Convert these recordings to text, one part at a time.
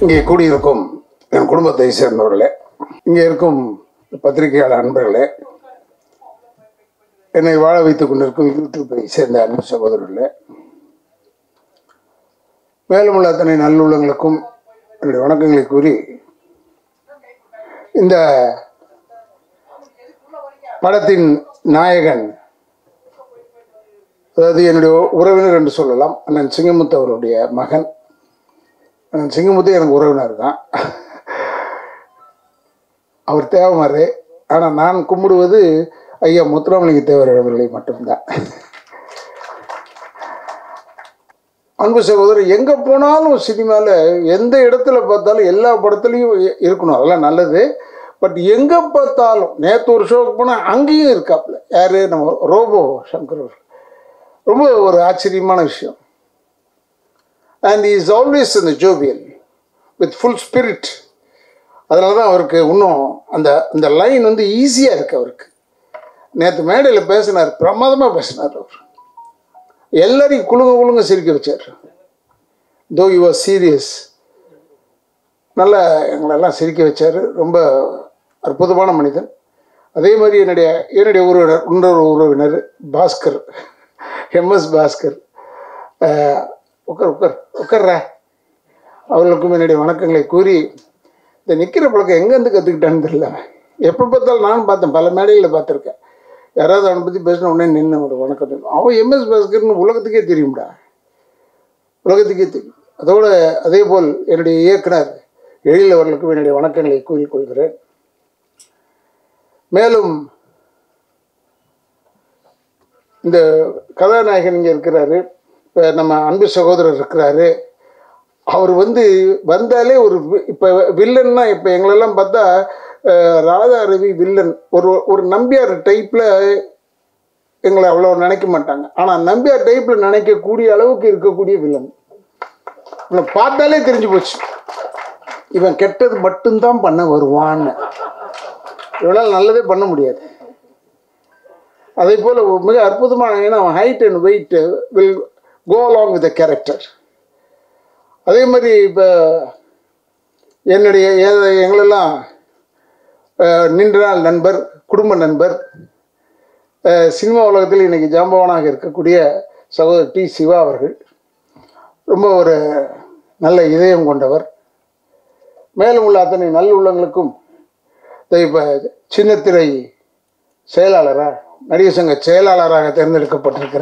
இங்கே கூடியிருக்கும் என் குடும்பத்தை சேர்ந்தவர்களே இங்கே இருக்கும் பத்திரிகையாளர் அன்பர்களே என்னை வாழ வைத்துக் கொண்டிருக்கும் யூடியூப்பை சேர்ந்த அன்பு சகோதரர்களே மேலும் உள்ள அத்தனை நல்லுள்ளங்களுக்கும் என்னுடைய வணக்கங்களை கூறி இந்த படத்தின் நாயகன் அதாவது என்னுடைய உறவினர் என்று சொல்லலாம் அண்ணன் சிங்கமுத்து அவருடைய மகன் அண்ணன் சிங்கமுத்து எனக்கு உறவினர் தான் அவர் தேவமாரு ஆனால் நான் கும்பிடுவது ஐயா முத்துராமலிங்க தேவர் அவர்களை மட்டும்தான் அன்பு சகோதரர் எங்கே போனாலும் சினிமாவில் எந்த இடத்துல பார்த்தாலும் எல்லா படத்துலையும் இ- இருக்கணும் அதெல்லாம் நல்லது பட் எங்கே பார்த்தாலும் நேற்று ஒரு ஷோக்கு போனால் அங்கேயும் இருக்காப்புல யார் நம்ம ரோபோ சங்கர் அவர். ரொம்ப ஒரு ஆச்சரியமான விஷயம் அண்ட் இஸ் ஆல்வேஸ் இந்த ஜோபியல் வித் ஃபுல் ஸ்பிரிட் அதனால தான் அவருக்கு இன்னும் அந்த அந்த லைன் வந்து ஈஸியாக இருக்குது அவருக்கு நேற்று மேடையில் பேசினார் பிரமாதமாக பேசினார் அவர் எல்லாரையும் குலுங்க குலுங்க சிரிக்க வச்சார் தோ யூ ஆர் சீரியஸ் நல்லா எங்களெல்லாம் சிரிக்க வச்சார் ரொம்ப அற்புதமான மனிதன் அதே மாதிரி என்னுடைய என்னுடைய உறவினர் இன்னொரு உறவினர் பாஸ்கர் எம்எஸ் பாஸ்கர் அஹ், உட்கார் உட்கார் உட்கார்ற அவர்களுக்கும் என்னுடைய வணக்கங்களை கூறி இந்த நிற்கிற பழக்கம் எங்கேருந்து கற்றுக்கிட்டான்னு தெரியல எப்போ பார்த்தாலும் நானும் பார்த்தேன் பல மேடைகளில் பார்த்துருக்கேன் யாராவது அவனை பற்றி பேசின உடனே நின்று ஒரு வணக்கம் தெரியும் அவன் எம்எஸ் பாஸ்கர்னு உலகத்துக்கே தெரியும்டா உலகத்துக்கே தெரியும் அதோட அதே போல் என்னுடைய இயக்குனர் எழில் அவர்களுக்கும் என்னுடைய வணக்கங்களை கூறிக்கொள்கிறேன் மேலும் இந்த கதாநாயகன் இங்கே இருக்கிறாரு இப்போ நம்ம அன்பு சகோதரர் இருக்கிறாரு அவர் வந்து வந்தாலே ஒரு இப்போ வில்லன்னா இப்போ எங்களெல்லாம் பார்த்தா அஹ், ராதா ரவி வில்லன் ஒரு ஒரு நம்பியார் டைப்பில் எங்களை அவ்வளோ நினைக்க மாட்டாங்க ஆனால் நம்பியார் டைப்பில் நினைக்கக்கூடிய அளவுக்கு இருக்கக்கூடிய வில்லன் இவனை பார்த்தாலே தெரிஞ்சு போச்சு இவன் கெட்டது மட்டும்தான் பண்ண வருவான்னு இவனால் நல்லதே பண்ண முடியாது அதே போல் மிக அற்புதமான ஏன்னா அவன் height and weight will go along with character அதே மாதிரி இப்போ என்னுடைய எ- எங்களெல்லாம் அஹ், நீண்ட நாள் நண்பர் குடும்ப நண்பர் அஹ், சினிமா உலகத்தில் இன்னைக்கு ஜாம்பவானாக இருக்கக்கூடிய சகோதரர் டி சிவா அவர்கள் ரொம்ப ஒரு நல்ல இதயம் கொண்டவர் மேலும் உள்ள அத்தனை நல்லுள்ளங்களுக்கும் இப்போ சின்னத்திரை செயலாளராக நடிகர் சங்க செயலாளராக தேர்ந்தெடுக்கப்பட்டிருக்கிற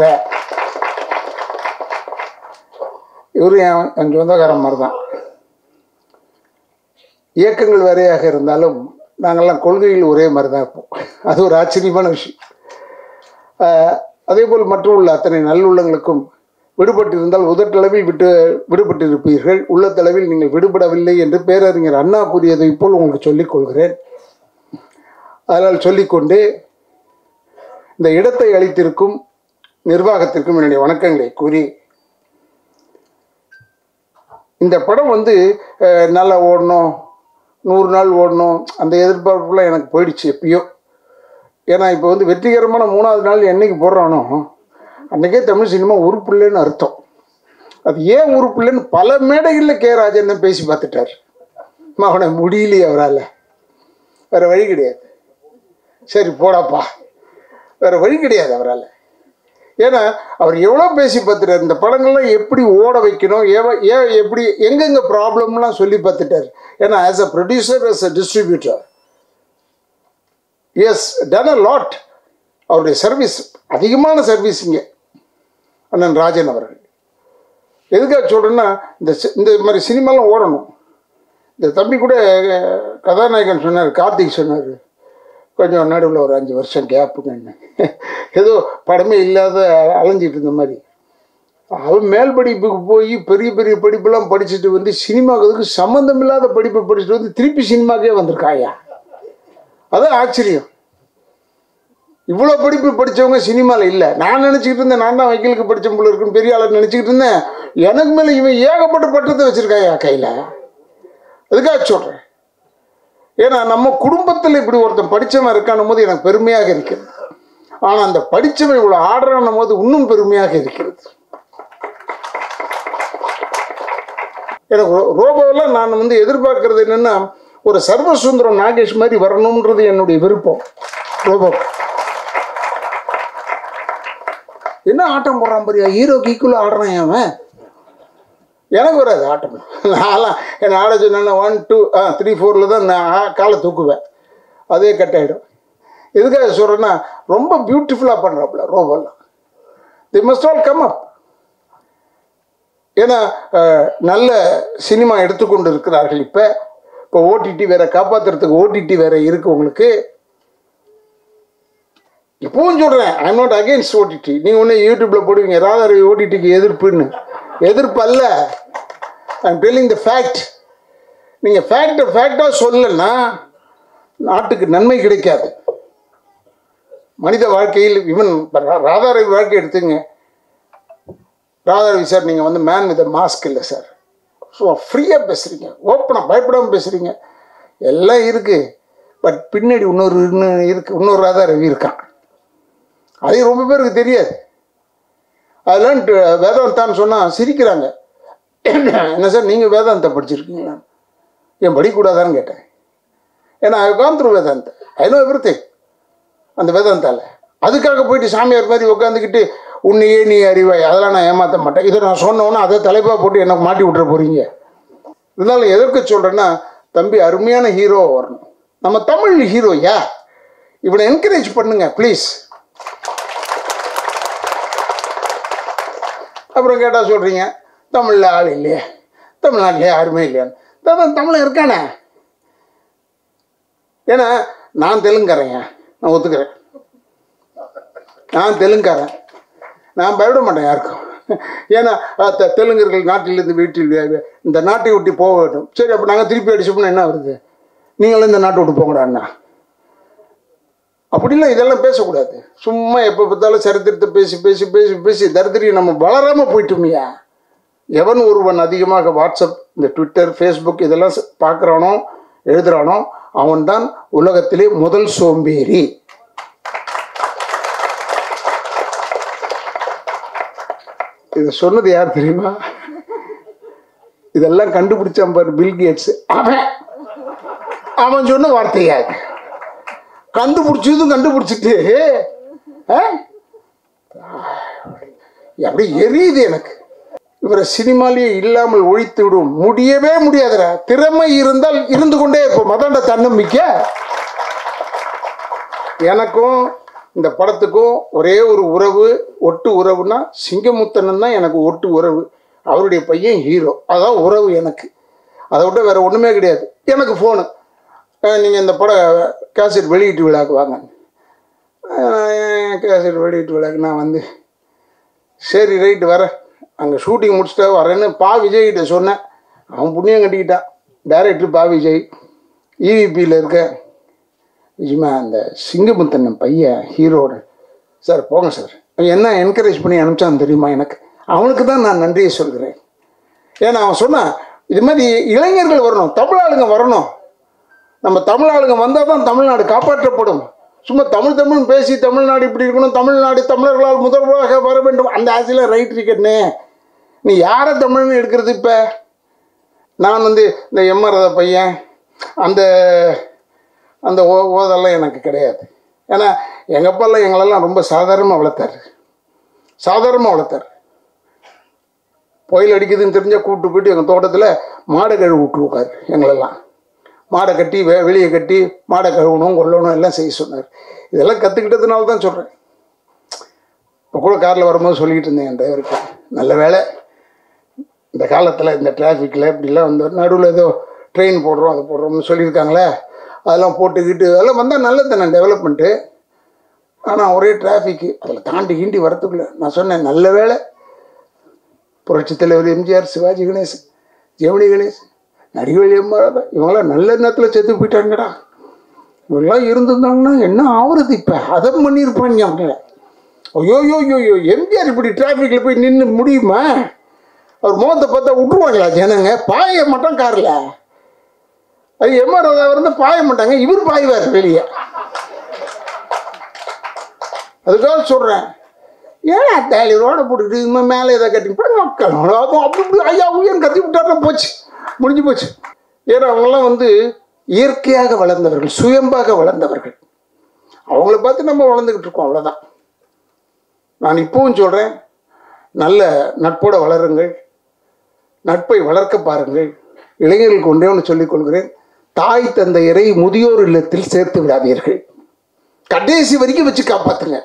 இவரும் என் என் சொந்தக்காரன் மாதிரி தான் இயக்கங்கள் வேறையாக இருந்தாலும் நாங்கள்லாம் கொள்கையில் ஒரே மாதிரி தான் இருப்போம் அது ஒரு ஆச்சரியமான விஷயம் ஆஹ், அதே போல் மற்றும் உள்ள அத்தனை நல்லுள்ளங்களுக்கும் விடுபட்டிருந்தால் உதட்டளவில் விட்டு விடுபட்டிருப்பீர்கள் உள்ளத்தளவில் நீங்கள் விடுபடவில்லை என்று பேரறிஞர் அண்ணா கூறியதை போல் உங்களுக்கு சொல்லிக் கொள்கிறேன் அதனால் சொல்லிக்கொண்டு இந்த இடத்தை அளித்திருக்கும் நிர்வாகத்திற்கும் என்னுடைய வணக்கங்களை கூறி இந்த படம் வந்து அஹ், நல்லா ஓடணும் நூறு நாள் ஓடணும் அந்த எதிர்பார்ப்புலாம் எனக்கு போயிடுச்சு எப்பயோ ஏன்னா இப்போ வந்து வெற்றிகரமான மூணாவது நாள் என்னைக்கு போடுறானோ அன்றைக்கே தமிழ் சினிமா உருப்பில்லைன்னு அர்த்தம் அது ஏன் உருப்பில்லைன்னு பல மேடைகளில் கே ராஜன் பேசி பார்த்துட்டார் அவனை முடியலையே அவரால் வேறு வழி கிடையாது சரி போடாப்பா வேறு வழி கிடையாது அவரால் ஏன்னா அவர் எவ்வளோ பேசி பார்த்துட்டார் இந்த படங்கள்லாம் எப்படி ஓட வைக்கணும் ஏவ ஏன் எப்படி எங்கெங்கே ப்ராப்ளம்லாம் சொல்லி பார்த்துட்டார் ஏன்னா as a producer as a distributor he's done a lot அவருடைய சர்வீஸ் அதிகமான சர்வீஸ் இங்கே அண்ணன் ராஜன் அவர்கள் எதுக்காக சொல்கிறேன்னா இந்த சி- இந்த மாதிரி சினிமாலாம் ஓடணும் இந்த தம்பி கூட அஹ், கதாநாயகன் சொன்னார் கார்த்திக் சொன்னார் கொஞ்சம் நடுவில் ஒரு அஞ்சு வருஷம் கேப்புங்க ஏதோ படமே இல்லாத அலைஞ்சிட்டு இருந்த மாதிரி அவன் மேல் படிப்புக்கு போய் பெரிய பெரிய படிப்பெல்லாம் படிச்சுட்டு வந்து சினிமாவுக்கு சம்மந்தம் இல்லாத படிப்பை படிச்சுட்டு வந்து திருப்பி சினிமாக்கே வந்திருக்காயா அதான் ஆச்சரியம் இவ்வளோ படிப்பு படித்தவங்க சினிமாவில் இல்லை நான் நினச்சிக்கிட்டு இருந்தேன் நான் தான் வக்கீலுக்கு படித்த போல இருக்குன்னு பெரிய ஆளை நினச்சிக்கிட்டு இருந்தேன் எனக்கு மேலே இவன் ஏகப்பட்ட பட்டத்தை வச்சுருக்காயா கையில் அதுக்காக சொல்கிறேன் ஏன்னா நம்ம குடும்பத்தில் இப்படி ஒருத்தன் படித்தவன் இருக்கானும் போது எனக்கு பெருமையாக இருக்கிறது ஆனால் அந்த படித்தவன் இவ்வளோ ஆடுறானும் போது இன்னும் பெருமையாக இருக்கிறது எனக்கு ரோ- ரோபோவெல்லாம் நான் வந்து எதிர்பார்க்கறது என்னென்னா ஒரு சர்வசுந்தரம் நாகேஷ் மாதிரி வரணுன்றது என்னுடைய விருப்பம் ரோபோ என்ன ஆட்டம் போடுறான் பாரியா ஹீரோக்கு ஈக்குவலாக ஆடுறான் அவன் எனக்கு வராது ஆட்டம் நான்லாம் என்னை ஆட சொன்னா ஒன் டூ ஆ த்ரீ ஃபோரில் தான் நான் ஆ- காலை தூக்குவேன் அதே கட் ஆகிடும் எதுக்காக சொல்கிறேன்னா ரொம்ப பியூட்டிஃபுல்லாக பண்ணுறாப்புல ரோபோலாம் they must all come up ஏன்னா அஹ், நல்ல சினிமா எடுத்துக்கொண்டு இருக்கிறார்கள் இப்போ இப்போ ஓடிடி வேற காப்பாற்றுறதுக்கு ஓடிடி வேற இருக்கு உங்களுக்கு இப்பவும் சொல்கிறேன் I am not against OTT நீங்கள் ஒன்று யூடியூப்பில் போடுவீங்க ராதாரவி ஓடிடிக்கு எதிர்ப்புன்னு எதிர்ப்பு அல்ல I am telling the fact நீங்கள் ஃபேக்டை ஃபேக்டாக சொல்லலைன்னா நாட்டுக்கு நன்மை கிடைக்காது மனித வாழ்க்கையில் இவன் ராதாரவி வாழ்க்கை எடுத்துங்க ராதாரவி சார் நீங்கள் வந்து மேன் வித் மாஸ்க் இல்லை சார் ஸோ ஃப்ரீயாக பேசுகிறீங்க ஓப்பனாக பயப்படாமல் பேசுகிறீங்க எல்லாம் இருக்குது பட் பின்னாடி இன்னொரு இன்னும் இருக்கு இன்னொரு ராதாரவி இருக்கான் அது ரொம்ப பேருக்கு தெரியாது அதெல்லாம் ட- வேதாந்தான்னு சொன்னால் சிரிக்கிறாங்க என்ன சார் நீங்கள் வேதாந்தா படிச்சிருக்கீங்களா ஏன் படிக்கூடாதான்னு கேட்டேன் ஏன்னா ஐ கான் த்ரூ வேதாந்த ஐ நோ எவ்ரி அந்த வேதாந்தால அதுக்காக போயிட்டு சாமியார் மாதிரி உட்காந்துக்கிட்டு உன்னையே நீ அறிவாய் அதெல்லாம் நான் ஏமாற்ற மாட்டேன் இதை நான் சொன்னோன்னா அதை தலைப்பாக போட்டு எனக்கு மாட்டி விட்டுற போகிறீங்க இருந்தாலும் எதற்கு சொல்கிறேன்னா தம்பி அருமையான ஹீரோ வரணும் நம்ம தமிழ் ஹீரோ யா இவனை என்கரேஜ் பண்ணுங்க ப்ளீஸ் அப்புறம் கேட்டால் சொல்கிறீங்க தமிழில் ஆள் இல்லையே தமிழ்நாட்டிலே யாருமே இல்லையான்னு தான் தமிழன் இருக்கானே ஏன்னா நான் தெலுங்குக்காரங்க நான் ஒத்துக்கிறேன் நான் தெலுங்குக்காரன் நான் பயப்பட மாட்டேன் யாருக்கும் ஏன்னா அஹ், தெ- தெலுங்கர்கள் நாட்டிலிருந்து வீட்டில் வே- இந்த நாட்டை விட்டு போக வேண்டும் சரி அப்போ நாங்கள் திருப்பி அடிச்சோம்னா என்ன வருது நீங்களும் இந்த நாட்டை விட்டு போங்கடா அண்ணா அப்படிலாம் இதெல்லாம் பேசக்கூடாது சும்மா எப்போ பார்த்தாலும் சரித்திரத்தை பேசி பேசி பேசி பேசி தரித்திரி நம்ம வளராமல் போயிட்டோமியா எவன் ஒருவன் அதிகமாக வாட்ஸ்அப் இந்த ட்விட்டர் ஃபேஸ்புக் இதெல்லாம் ச- பார்க்குறானோ எழுதுறானோ அவன்தான் உலகத்திலே முதல் சோம்பேறி இது சொன்னது யார் தெரியுமா இதெல்லாம் கண்டுபிடிச்சான் பாரு பில் கேட்ஸ் அவன் அவன் சொன்ன வார்த்தையா இது. கண்டுபிடிச்சதும் கண்டுபிடிச்சிட்டு ஆ? அப்படியே எரியுது எனக்கு இவரை சினிமாலேயே இல்லாமல் ஒழித்து விடும் முடியவே முடியாதுடா திறமை இருந்தால் இருந்து கொண்டே இருப்போம் அதான்டா தன்னம்பிக்கை எனக்கும் இந்த படத்துக்கும் ஒரே ஒரு உறவு ஒட்டு உறவுனா சிங்கமுத்தனன் தான் எனக்கு ஒட்டு உறவு அவருடைய பையன் ஹீரோ அதான் உறவு எனக்கு அதை விட வேற ஒன்றுமே கிடையாது எனக்கு ஃபோனு நீங்கள் இந்த படம் கேசட் வெளியீட்டு விழாக்கு வாங்க கேசட் வெளியீட்டு விழாக்கு நான் வந்து சரி ரைட்டு வரேன் அங்கே ஷூட்டிங் முடிச்சுட்டா வரேன்னு பா விஜய்கிட்ட சொன்னேன் அவன் புண்ணியம் கட்டிக்கிட்டான் டைரக்டர் பா விஜய் இவிபியில் இருக்க நிஜமா அந்த சிங்கமுத்தன் பையன் ஹீரோட சார் போங்க சார் அவன் என்ன என்கரேஜ் பண்ணி அனுப்பிச்சான் தெரியுமா எனக்கு அவனுக்கு தான் நான் நன்றியை சொல்கிறேன் ஏன்னா அவன் சொன்னான் இது மாதிரி இளைஞர்கள் வரணும் தமிழ் ஆளுங்க வரணும் நம்ம தமிழ் ஆளுங்க வந்தால் தான் தமிழ்நாடு காப்பாற்றப்படும் சும்மா தமிழ் தமிழ் பேசி தமிழ்நாடு இப்படி இருக்கணும் தமிழ்நாடு தமிழர்களால் முதல்வராக வர வேண்டும் அந்த ஆசையில் ரைட் இருக்கண்ணே நீ யாரை தமிழ்னு எடுக்கிறது இப்போ நான் வந்து இந்த எம்ஆர் பையன் அந்த அந்த ஓ ஓதெல்லாம் எனக்கு கிடையாது ஏன்னா எங்கள் அப்பாலாம் எங்களெல்லாம் ரொம்ப சாதாரணமாக வளர்த்தாரு சாதாரணமாக வளர்த்தாரு புயல் அடிக்குதுன்னு தெரிஞ்சால் கூப்பிட்டு போயிட்டு எங்கள் தோட்டத்தில் மாடை கழுவி விட்டுருக்காரு எங்களெல்லாம் மாடை கட்டி வெ வெளியே கட்டி மாடை கழுவணும் கொல்லணும் எல்லாம் செய்ய சொன்னார் இதெல்லாம் கற்றுக்கிட்டதுனால தான் சொல்கிறேன் இப்போ கூட காரில் வரும்போது சொல்லிக்கிட்டு இருந்தேன் என் டிரைவருக்கு நல்ல வேலை இந்த காலத்தில் இந்த டிராஃபிக்கில் இப்படிலாம் வந்து நடுவில் ஏதோ ட்ரெயின் போடுறோம் அதை போடுறோம்னு சொல்லியிருக்காங்களே அதெல்லாம் போட்டுக்கிட்டு அதெல்லாம் வந்தால் நல்லது தானே டெவலப்மெண்ட்டு ஆனால் ஒரே டிராஃபிக்கு அதில் தாண்டி கீண்டி வரத்துக்குள்ள நான் சொன்னேன் நல்ல வேலை புரட்சித் தலைவர் எம்ஜிஆர் சிவாஜி கணேசன் ஜெமினி கணேஷ் நடிகர் எம்ஆர் இவங்களாம் நல்ல நேரத்தில் செத்து போயிட்டாங்கடா இவங்கெல்லாம் இருந்திருந்தாங்கன்னா என்ன ஆகுறது இப்போ அதை பண்ணியிருப்பாங்க அவங்க ஐயோ யோ யோ யோ எம்ஜிஆர் இப்படி டிராஃபிக்கில் போய் நின்று முடியுமா அவர் முகத்தை பார்த்தா விட்ருவாங்களா ஜனங்க பாய மாட்டோம் காரில் அது எம்ஆர் வந்து பாய மாட்டாங்க இவர் பாய்வார் வெளியே அதுக்காக சொல்கிறேன் ஏன்னா தேலி ரோட போட்டுக்கிட்டு இது மாதிரி மேலே எதை கட்டி போய் மக்கள் அதுவும் அப்படி இப்படி ஐயா உயர்னு கத்தி விட்டாருன்னா போச்சு முடிஞ்சு போச்சு ஏன்னா அவங்களாம் வந்து இயற்கையாக வளர்ந்தவர்கள் சுயம்பாக வளர்ந்தவர்கள் அவங்கள பார்த்து நம்ம வளர்ந்துக்கிட்டு இருக்கோம் அவ்வளோதான் நான் இப்பவும் சொல்கிறேன் நல்ல நட்போட வளருங்கள் நட்பை வளர்க்க பாருங்கள் இளைஞர்களுக்கு ஒன்றே ஒன்று சொல்லிக் கொள்கிறேன் தாய் தந்தையரை முதியோர் இல்லத்தில் சேர்த்து விடாதீர்கள் கடைசி வரைக்கும் வச்சு காப்பாத்துங்க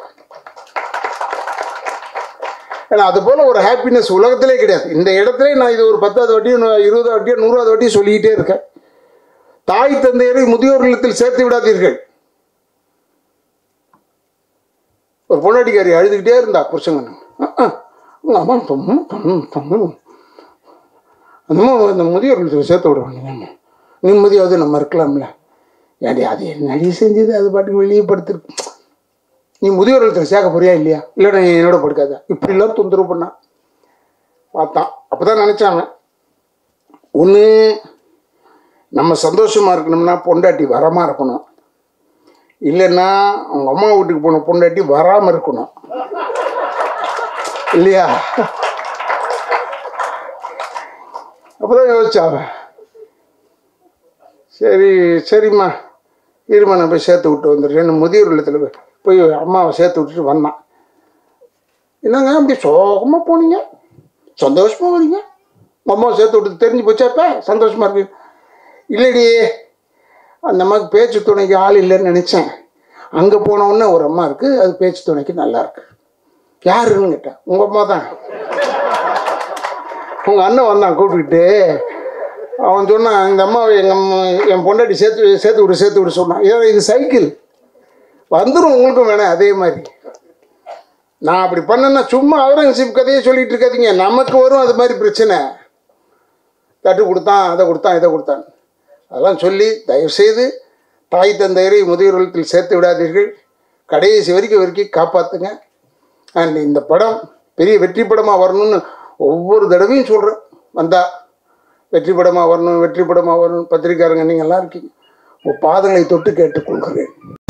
ஏன்னா அது போல ஒரு ஹாப்பினஸ் உலகத்திலே கிடையாது இந்த இடத்துல நான் இது ஒரு பத்தாவது வட்டியோ நூ- இருபதாவது வட்டியோ நூறாவது வட்டியோ சொல்லிக்கிட்டே இருக்கேன் தாய் தந்தையரை முதியோர் இல்லத்தில் சேர்த்து விடாதீர்கள் ஒரு பொண்டாட்டிக்காரி அழுதுகிட்டே இருந்தா புருஷங்க உங்க அம்மா தொம்மு தொம்மு தொம்மு அந்த அம்மா அந்த முதியோர் இல்லத்தில் சேர்த்து விடுவாங்க நிம்மதியாவது நம்ம இருக்கலாம்ல ஏன்டி அது என்னடி செஞ்சது அது பாட்டுக்கு வெளியே படுத்துருக்கு நீ முதியோர் இல்லத்தில் சேர்க்க போறியா இல்லையா இல்லை நீ என்னோட படுக்காத இப்படிலாம் தொந்தரவு பண்ணா பார்த்தான் அப்போ தான் நினச்சாங்க ஒன்று நம்ம சந்தோஷமாக இருக்கணும்னா பொண்டாட்டி வரமாக இருக்கணும் இல்லைன்னா அவங்க அம்மா வீட்டுக்கு போன பொண்டாட்டி வராமல் இருக்கணும் இல்லையா அப்போதான் யோசிச்சாவ சரி சரிம்மா இருமா நான் போய் சேர்த்து விட்டு வந்துடுறேன் முதியோர் இல்லத்தில் போய் போய் அம்மாவை சேர்த்து விட்டுட்டு வந்தான் என்னங்க அப்படி சோகமாக போனீங்க சந்தோஷமாக வரீங்க உங்க அம்மாவை சேர்த்து விட்டு தெரிஞ்சு போச்சா இப்போ சந்தோஷமாக இருக்கு இல்லைடி அந்த அம்மாவுக்கு பேச்சு துணைக்கு ஆள் இல்லைன்னு நினச்சேன் அங்கே போன உடனே ஒரு அம்மா இருக்குது அது பேச்சு துணைக்கு நல்லா இருக்கு யாருன்னு கேட்டேன் உங்கள் அம்மா தான் உங்கள் அண்ணன் வந்தான் கூப்பிட்டுக்கிட்டு அவன் சொன்னான் இந்த அம்மாவை எங்கள் அம்மா என் பொண்டாட்டி சேர்த்து சேர்த்து விடு சேர்த்து விடு சொன்னான் ஏன் இது சைக்கிள் வந்துடும் உங்களுக்கும் வேணாம் அதே மாதிரி நான் அப்படி பண்ணேன்னா சும்மா அவுரங்கசீப் கதையை சொல்லிட்டு இருக்காதீங்க நமக்கு வரும் அது மாதிரி பிரச்சனை தட்டு கொடுத்தான் அதை கொடுத்தான் இதை கொடுத்தான் அதெல்லாம் சொல்லி தயவுசெய்து தாய் தந்தையரை முதியோர் இல்லத்தில் சேர்த்து விடாதீர்கள் கடைசி வரைக்கும் வரைக்கும் காப்பாற்றுங்க அண்ட் இந்த படம் பெரிய வெற்றி படமாக வரணும்னு ஒவ்வொரு தடவையும் சொல்கிறேன் வந்தா வெற்றி படமாக வரணும் வெற்றி படமாக வரணும் பத்திரிக்காரங்க நீங்கள் எல்லாம் இருக்கீங்க உங்கள் பாதங்களை தொட்டு கேட்டுக்கொள்கிறேன்